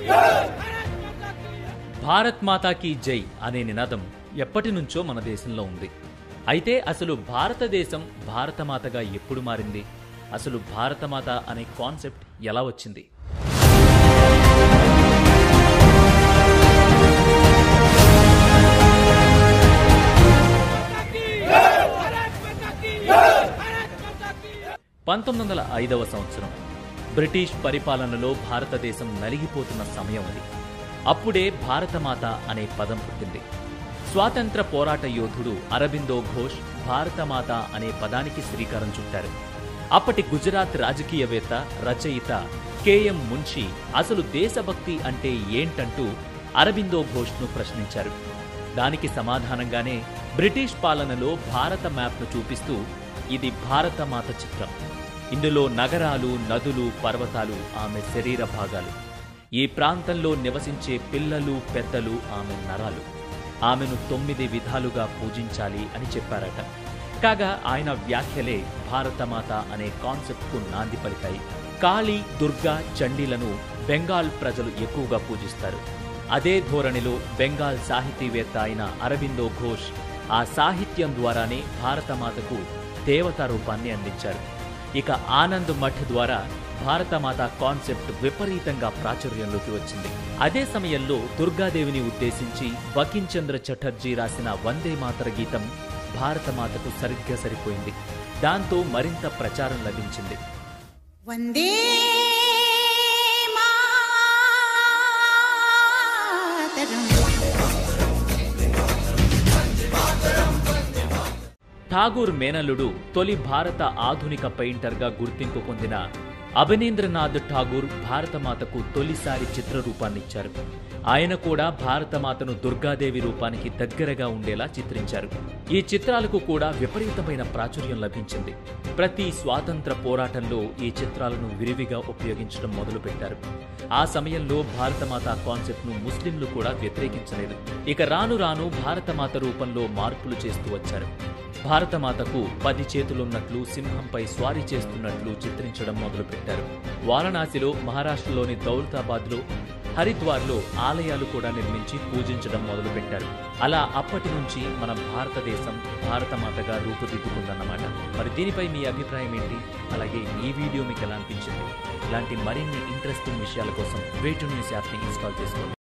భారత్ మాతాకి జై అనే నినాదం ఎప్పటి నుంచో మన దేశంలో ఉంది అయితే అసలు భారతదేశం భారతమాతగా ఎప్పుడు మారింది అసలు భారతమాత అనే కాన్సెప్ట్ ఎలా వచ్చింది పంతొమ్మిది వందల ఐదవ సంవత్సరం బ్రిటిష్ పరిపాలనలో భారతదేశం నలిగిపోతున్న సమయం అది అప్పుడే భారతమాత అనే పదం పుట్టింది స్వాతంత్ర పోరాట యోధుడు అరబిందో ఘోష్ భారతమాత అనే పదానికి శ్రీకారం చుట్టారు అప్పటి గుజరాత్ రాజకీయవేత్త రచయిత కెఎం మున్షి అసలు దేశభక్తి అంటే ఏంటంటూ అరబిందో ఘోష్ను ప్రశ్నించారు దానికి సమాధానంగానే బ్రిటిష్ పాలనలో భారత మ్యాప్ను చూపిస్తూ ఇది భారతమాత చిత్రం ఇందులో నగరాలు నదులు పర్వతాలు ఆమె శరీర భాగాలు ఈ ప్రాంతంలో నివసించే పిల్లలు పెద్దలు ఆమె నరాలు ఆమెను తొమ్మిది విధాలుగా పూజించాలి అని చెప్పారట కాగా ఆయన వ్యాఖ్యలే భారతమాత అనే కాన్సెప్ట్కు నాంది పలికాయి కాళీ దుర్గా చండీలను బెంగాల్ ప్రజలు ఎక్కువగా పూజిస్తారు అదే ధోరణిలో బెంగాల్ సాహితీవేత్త అయిన అరవిందో ఘోష్ ఆ సాహిత్యం ద్వారానే భారతమాతకు దేవతా రూపాన్ని అందించారు ఇక ఆనంద్ మఠ్ ద్వారా భారతమాత కాన్సెప్ట్ విపరీతంగా ప్రాచుర్యంలోకి వచ్చింది అదే సమయంలో దుర్గాదేవిని ఉద్దేశించి బకించంద్ర చటర్జీ రాసిన వందే మాతర గీతం భారతమాతకు సరిగ్గా సరిపోయింది దాంతో మరింత ప్రచారం లభించింది వందే మాతరం ఠాగూర్ మేనల్లుడు తొలి భారత ఆధునిక పెయింటర్గా గుర్తింపు పొందిన అభినేంద్రనాథ్ ఠాగూర్ భారతమాతకు తొలిసారి చిత్రరూపాన్నిచ్చారు ఆయన కూడా భారతమాతను దుర్గాదేవి రూపానికి దగ్గరగా ఉండేలా చిత్రించారు ఈ చిత్రాలకు కూడా విపరీతమైన ప్రాచుర్యం లభించింది ప్రతి స్వాతంత్ర పోరాటంలో ఈ చిత్రాలను విరివిగా ఉపయోగించడం మొదలుపెట్టారు ఆ సమయంలో భారతమాత కాన్సెప్ట్ ను ముస్లింలు కూడా వ్యతిరేకించలేదు ఇక రాను రాను భారతమాత రూపంలో మార్పులు చేస్తూ వచ్చారు భారతమాతకు పది చేతులున్నట్లు సింహంపై స్వారీ చేస్తున్నట్లు చిత్రించడం మొదలుపెట్టారు వారణాసిలో మహారాష్ట్రలోని దౌలతాబాద్లో హరిద్వార్లో ఆలయాలు కూడా నిర్మించి పూజించడం మొదలుపెట్టారు అలా అప్పటి నుంచి మన భారతదేశం భారతమాతగా రూపుదిద్దుకుందన్నమాట మరి దీనిపై మీ అభిప్రాయం ఏంటి అలాగే ఈ వీడియో మీకు ఎలా అనిపించింది ఇలాంటి మరిన్ని ఇంట్రెస్టింగ్ విషయాల కోసం వేటు న్యూస్ యాప్ని ఇన్స్టాల్ చేసుకోండి